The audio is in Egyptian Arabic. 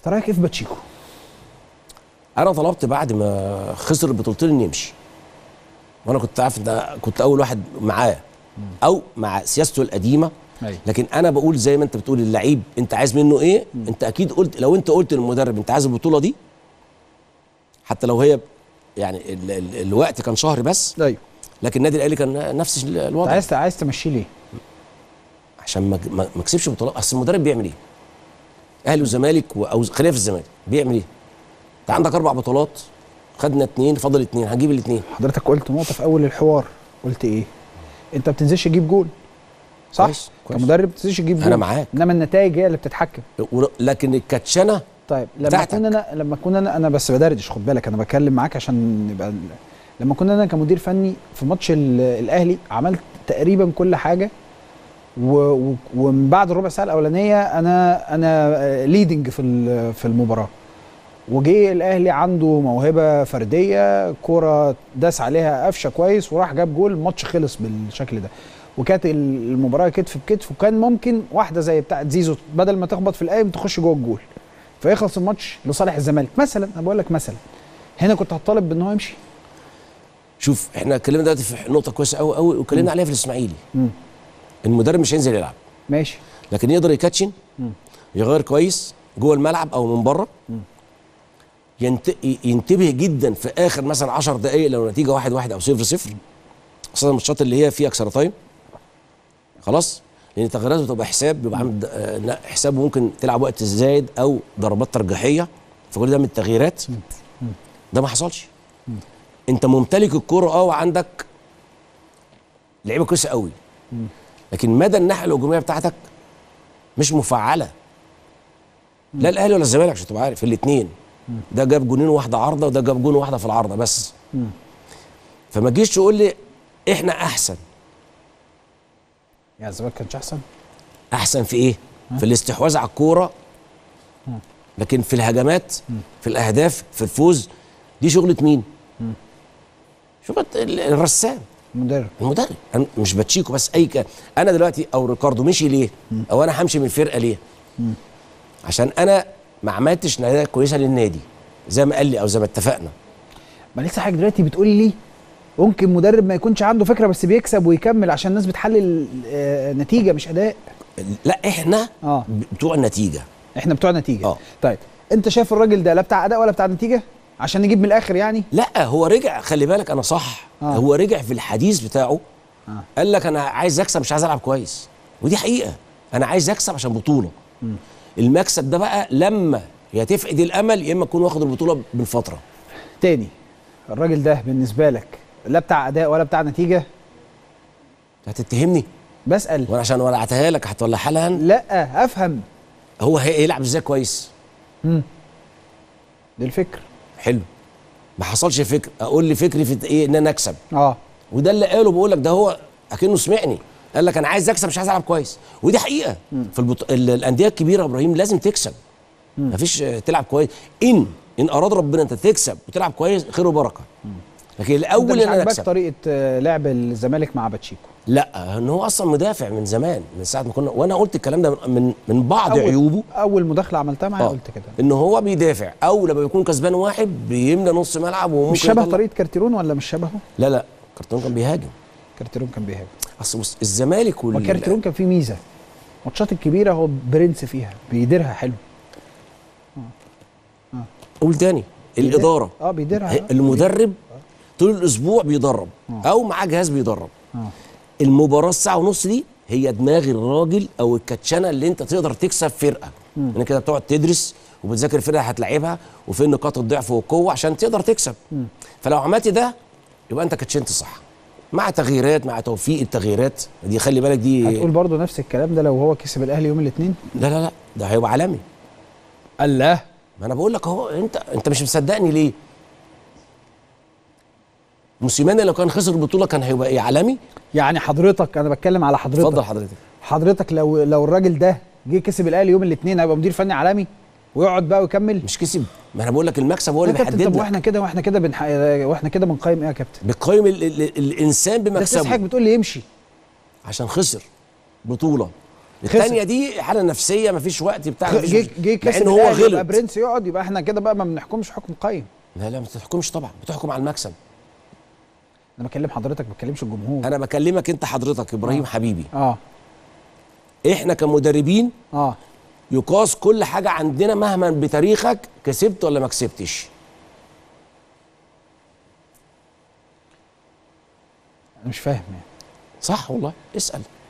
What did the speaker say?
انت رايك ايه في باتشيكو انا طلبت بعد ما خسر البطولتين انه يمشي وانا كنت عارف ان كنت اول واحد معاه او مع سياسته القديمه أيوة. لكن انا بقول زي ما انت بتقول اللعيب انت عايز منه ايه انت اكيد قلت لو انت قلت للمدرب انت عايز البطوله دي حتى لو هي يعني ال ال الوقت كان شهر بس ايوه لكن النادي الاهلي كان نفس انت الوضع عايز عايز تمشيه ليه عشان ما ما ما كسبش بطولات اصل المدرب بيعمل ايه؟ اهلي وزمالك و- او خلينا في الزمالك بيعمل ايه؟ انت عندك اربع بطولات خدنا اتنين فاضل اتنين هنجيب الاتنين حضرتك قلت نقطه في اول الحوار قلت ايه انت ما بتنزلش تجيب جول صح كويس، كويس. كمدرب ما بتنزلش تجيب جول أنا معاك. انما النتائج هي اللي بتتحكم و- لكن الكاتشنه طيب لما بتاعتك. اكون انا لما اكون انا انا بس بدردش خد بالك انا بتكلم معاك عشان نبقى ال- لما كنا انا كمدير فني في ماتش ال- الاهلي عملت تقريبا كل حاجه و... و... ومن بعد الربع ساعه الاولانيه انا انا ليدنج في ال- في المباراه وجه الاهلي عنده موهبه فرديه كوره داس عليها قفشه كويس وراح جاب جول الماتش خلص بالشكل ده وكانت المباراه كتف بكتف وكان ممكن واحده زي بتاعه زيزو بدل ما تخبط في القايم تخش جوه الجول فيخلص الماتش لصالح الزمالك مثلا انا بقول لك مثلا هنا كنت هتطالب بان هو يمشي شوف احنا اتكلمنا دلوقتي في نقطه كويسه قوي قوي واتكلمنا عليها في الاسماعيلي مم. المدرب مش هينزل يلعب ماشي لكن يقدر يكاتشن يغير كويس جوه الملعب او من بره ينت... ينتبه جدا في اخر مثلا 10 دقائق لو نتيجه 1 1 او 0 0 خاصه الماتشات اللي هي فيها اكسترا تايم خلاص لان تغييراته بتبقى حساب بيبقى عامل آه، لا، حساب ممكن تلعب وقت زايد او ضربات ترجيحيه فكل ده من التغييرات ده ما حصلش انت ممتلك الكوره اه وعندك لعيبه كويسه قوي لكن مدى الناحيه الهجوميه بتاعتك مش مفعله لا الاهلي ولا الزمالك عشان تبقى عارف الاثنين ده جاب جونين واحده عارضه وده جاب جون واحده في العارضه بس فما تجيش تقول لي احنا احسن يعني الزمالك كانش احسن احسن في ايه في الاستحواذ على الكوره لكن في الهجمات في الاهداف في الفوز دي شغله مين شغله ال- الرسام المدرب المدرب أنا مش باتشيكو بس اي كان انا دلوقتي او ريكاردو مشي ليه او انا همشي من الفرقه ليه عشان انا ما عملتش نتائج كويسه للنادي زي ما قال لي او زي ما اتفقنا ما لسه حضرتك دلوقتي بتقولي ليه ممكن مدرب ما يكونش عنده فكره بس بيكسب ويكمل عشان الناس بتحلل آه، نتيجه مش اداء لا احنا اه بتوع النتيجه احنا بتوع نتيجه آه. طيب انت شايف الراجل ده لا بتاع اداء ولا بتاع نتيجه عشان نجيب من الاخر يعني لا هو رجع خلي بالك انا صح آه. هو رجع في الحديث بتاعه آه. قال لك انا عايز اكسب مش عايز العب كويس ودي حقيقه انا عايز اكسب عشان بطوله المكسب ده بقى لما يا تفقد الامل يا اما تكون واخد البطوله من فتره تاني الراجل ده بالنسبه لك لا بتاع اداء ولا بتاع نتيجه هتتهمني بسال وانا عشان ولعتها لك هتولعها لها أنا؟ لا افهم هو هي- هيلعب ازاي كويس دي الفكر حلو ما حصلش فكر اقول لي فكري في ايه ان انا اكسب اه وده اللي قاله بقول لك ده هو اكنه سمعني قال لك انا عايز اكسب مش عايز العب كويس ودي حقيقه في البط... ال- الانديه الكبيره يا ابراهيم لازم تكسب مفيش آه، تلعب كويس ان ان اراد ربنا انت تكسب وتلعب كويس خير وبركه لكن انت الاول مش ان انا عاجباك اكسب طريقه آه، لعب الزمالك مع باتشيكو لا ان هو اصلا مدافع من زمان من ساعه ما كنا وانا قلت الكلام ده من من, من بعض أول- عيوبه اول مداخله عملتها معايا آه. قلت كده ان هو بيدافع او لما بيكون كسبان واحد بيملى نص ملعب وممكن مش شبه يطلع- طريقه كارتيرون ولا مش شبهه لا لا كارتون كان بيهاجم كارتيرون كان بيهاجم اصل بص الزمالك وال وكارتيرون كان فيه ميزه الماتشات الكبيره هو برنس فيها بيديرها حلو قول تاني الاداره اه بيديرها هي- المدرب طول الاسبوع بيدرب او معاه جهاز بيدرب المباراه الساعه ونص دي هي دماغ الراجل او الكاتشنه اللي انت تقدر تكسب فرقه انك كده بتقعد تدرس وبتذاكر الفرقه هتلعبها وفين نقاط الضعف والقوه عشان تقدر تكسب فلو عملت ده يبقى انت كاتشنت صح مع تغييرات مع توفيق التغييرات دي خلي بالك دي هتقول برضه نفس الكلام ده لو هو كسب الاهلي يوم الاثنين لا لا لا ده هيبقى عالمي الله ما انا بقول لك اهو انت انت مش مصدقني ليه موسيماني لو كان خسر البطوله كان هيبقى ايه عالمي يعني حضرتك انا بتكلم على حضرتك اتفضل حضرتك حضرتك لو لو الراجل ده جه كسب الاهلي يوم الاثنين هيبقى مدير فني عالمي ويقعد بقى ويكمل مش كسب ما انا بقول لك المكسب هو يا اللي كابتن بيحدد طب لك واحنا كده واحنا كده بنح... واحنا كده بنقيم ايه يا كابتن؟ بتقيم ال ال الانسان ده بتصحى بمكسبه بتقول لي يمشي عشان خسر بطوله خسر. الثانيه دي حاله نفسيه مفيش وقت بتاع مفيش جه مش- جه مع كسب ان هو الأهلي، يبقى غلط برنس يقعد يبقى احنا كده بقى ما بنحكمش حكم قيم لا لا ما بتحكمش طبعا بتحكم على المكسب انا بكلم حضرتك ما بكلمش الجمهور انا بكلمك انت حضرتك ابراهيم حبيبي اه احنا كمدربين اه يقاس كل حاجه عندنا مهما بتاريخك كسبت ولا ما كسبتش انا مش فاهم يعني صح والله اسال